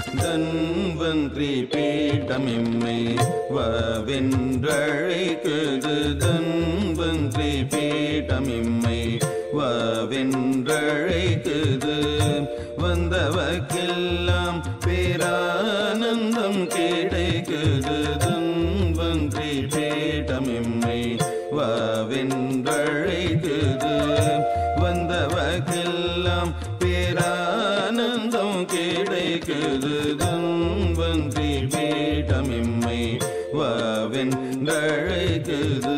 தன்வன்றி பீட்டமிம்மை வவென்றழைக்குது தன்வன்றி பீட்டமிம்மை வவென்றழைக்குது வந்தவர்க்கெல்லாம் பேரானந்தம் கிடைக்குது தன்வன்றி பீட்டமிம்மை வவென்றழைக்குது வந்தவர்க்கெல்லாம் பேரானந்தம் கிடைக்குது தன்வன்றி பீட்டமிம்மை வவென்றழைக்குது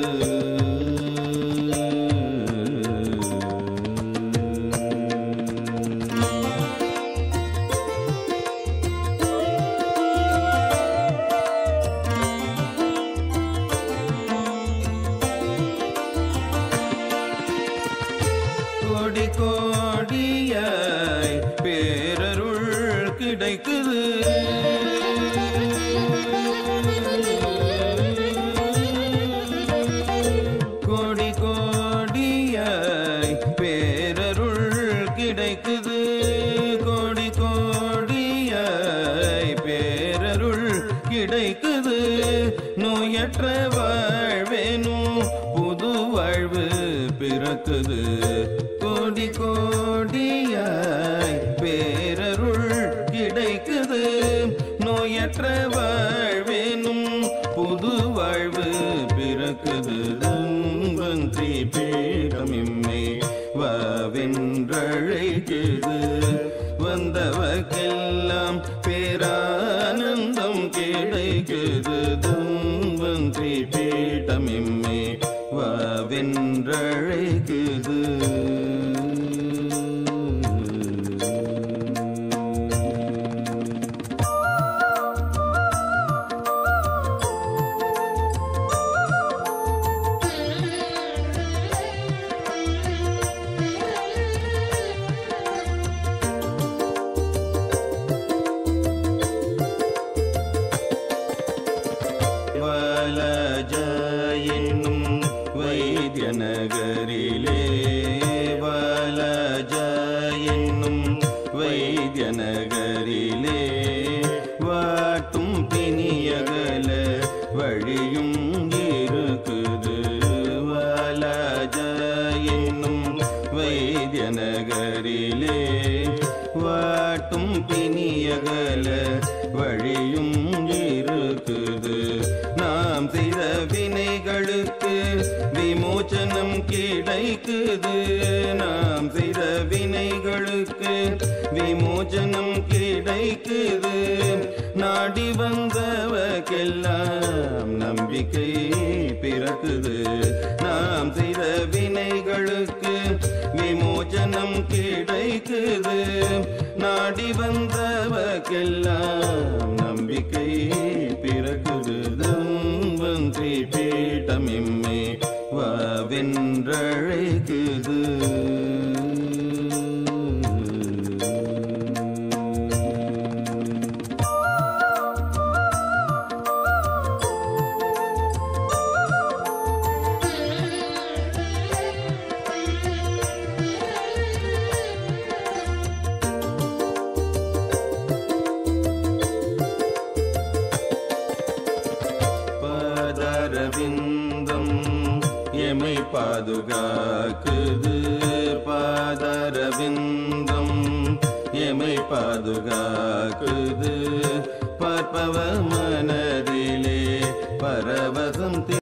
கோடி கோடியாய் பேரருள் கிடைக்குது கோடி கோடியாய் பேரருள் கிடைக்குது கோடி கோடியாய் பேரருள் கிடைக்குது நோயற்ற வாழ்வேனும் புது வாழ்வு பிறக்குது கோடி கோடியாய் பேரருள் கிடைக்குது நோயற்ற வாழ்வேனும் புது வாழ்வு பிறக்குது துன்பன்றி பீடமிம்மை வாவென்றழைக்குது வந்தவர்க்கெல்லாம் பேரானந்தம் கிடைக்குது துன்பன்றி பீடமிம்மை வாவென்றழைக்குது வாலஜ என்னும் வைத்திய நகரிலே வாலஜ என்னும் வைத்திய நகரிலே வாட்டும் பிணியகல வழியும் இருக்குது வாலஜ என்னும் வைத்திய நகரிலே வாட்டும் பிணியகல வழியும் இருக்குது நாம் செய்த வினைகளுக்கு விமோச்சனம் கிடைக்குது நாம் செய்த வினைகளுக்கு விமோச்சனம் கிடைக்குது நாடி வந்தவர்க்கெல்லாம் நம்பிக்கை பிறக்குது நாம் செய்த வினைகளுக்கு விமோச்சனம் கிடைக்குது நாடி வந்தவர்க்கெல்லாம் நம்பிக்கை பிறக்குது தன்வன்றி பீட்டமிம்மை வாவென்றழைக்குது பாதரவிந்தம் எமை பாதுகாக்குது பாதரவிந்தம் எமை பாதுகாக்குது பார்ப்பவ மனதிலே பரவசம்